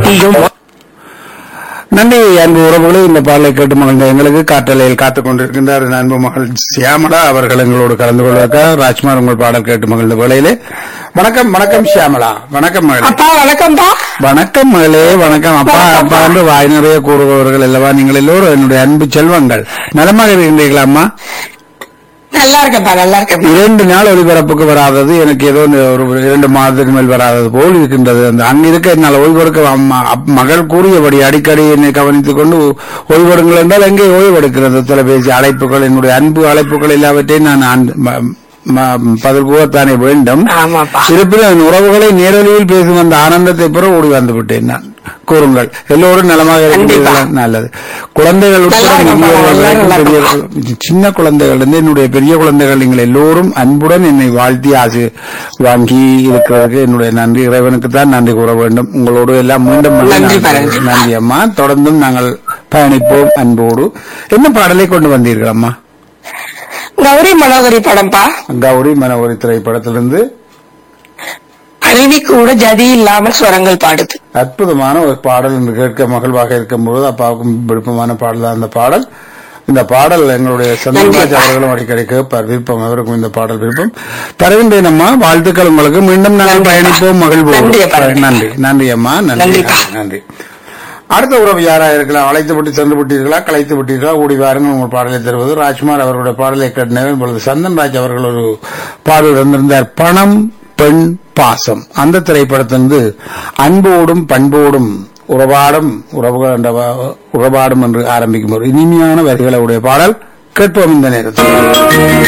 நீயும் நன்றி அன்பு உறவுகளே இந்த பாடலை கேட்டு மகிழ்ந்த எங்களுக்கு காற்றலையில் காத்துக் கொண்டிருக்கின்றார் என் அன்பு மகள் சியாமலா அவர்கள் எங்களோடு கலந்து கொள்வதற்காக ராஜ்குமார் உங்கள் பாடல் கேட்டு மகிழ்ந்த வேளையிலே வணக்கம் வணக்கம் சியாமலா வணக்கம் மகளே அப்பா வணக்கம்ப்பா வணக்கம் மகளே வணக்கம் அப்பா அப்பா என்று வாய் நிறைய கூறுபவர்கள் அல்லவா நீங்கள் எல்லோரும் என்னுடைய அன்பு செல்வங்கள் நலமாக இருக்கின்றீர்களா அம்மா நல்லா இருக்கேன்ப்பா நல்லா இருக்கேன் இரண்டு நாள் ஒளிபரப்புக்கு வராதது எனக்கு ஏதோ இந்த ஒரு இரண்டு மாதத்துக்கு மேல் வராதது போல் இருக்கின்றது அந்த அங்க இருக்க என்னால் ஓய்வெடுக்க அம்மா அப்- மகள் கூறியபடி அடிக்கடி என்னை கவனித்துக் கொண்டு ஓய்வெடுங்கள் என்றால் எங்கே ஓய்வெடுக்கிறது தொலைபேசி அழைப்புகள் என்னுடைய அன்பு அழைப்புகள் எல்லாவற்றையும் நான் அன்- ம- ம- பதில் கூறத்தானே வேண்டும் ஆமாப்பா இருப்பினும் என் உறவுகளை நேரடியில் பேசும் அந்த ஆனந்தத்தை பெற ஓடி வந்து விட்டேன் நான் கூறுங்கள் எல்லோரும் நலமாக இருக்கிறீர்களா நல்லது குழந்தைகள் உட்பட நல்லா இருக்கேன் முதியோர்கள் பாப்பா, வரைக்கும் நல்லா பெரியவர்கள், சின்ன குழந்தைகள் இருந்து என்னுடைய பெரிய குழந்தைகள் நீங்கள் எல்லோரும் அன்புடன் என்னை வாழ்த்தி ஆசை வாங்கி இருக்கிறதுக்கு என்னுடைய நன்றி இறைவனுக்கு தான் நன்றி கூற வேண்டும் உங்களோடு எல்லாம் மீண்டும் மீண்டும் நன்றி நான் பாருங்க. நன்றி அம்மா தொடர்ந்தும் நாங்கள் பயணிப்போம் அன்போடு என்ன பாடலை கொண்டு வந்தீர்கள் அம்மா கௌரி மனோகரி படம்ப்பா கௌரி மனோகரி திரைப்படத்திலிருந்து அருவி கூட ஜதி இல்லாமல் ஸ்வரங்கள் பாடுது அற்புதமான ஒரு பாடல் என்று கேட்க மகிழ்வாக இருக்கும்போது அப்பாவுக்கும் விருப்பமான பாடல் தான் அந்த பாடல் இந்த பாடல் எங்களுடைய சந்திரராஜ் அவர்களும் அடிக்கடி கேட்பார் விருப்பம் அவருக்கும் இந்த பாடல் விருப்பம் தருகின்றேன் அம்மா வாழ்த்துக்கள் உங்களுக்கு மீண்டும் நாங்கள் நன்றி. பயணிப்போம் மகிழ்வோம் நன்றி அப்பா. நன்றி நன்றி அம்மா நன்றி நன்றிப்பா. நன்றி அடுத்த உறவு யாரா இருக்கலாம் அழைத்து விட்டு சென்று விட்டீர்களா கலைத்து விட்டீர்களா ஓடி வாருங்கள் உங்கள் பாடலை தருவது ராஜ்குமார் அவருடைய பாடலை கேட்டனர் இப்பொழுது சந்தன்ராஜ் அவர்கள் ஒரு பாடல் இருந்திருந்தார் பணம் பெண் பாசம் அந்த திரைப்படத்திலிருந்து அன்போடும் பண்போடும் உறவாடும் உறவுகள் என்ற வ- உறவாடும் என்று ஆரம்பிக்கும் ஒரு இனிமையான வரிகளை உடைய பாடல் கேட்போம் இந்த நேரத்தில்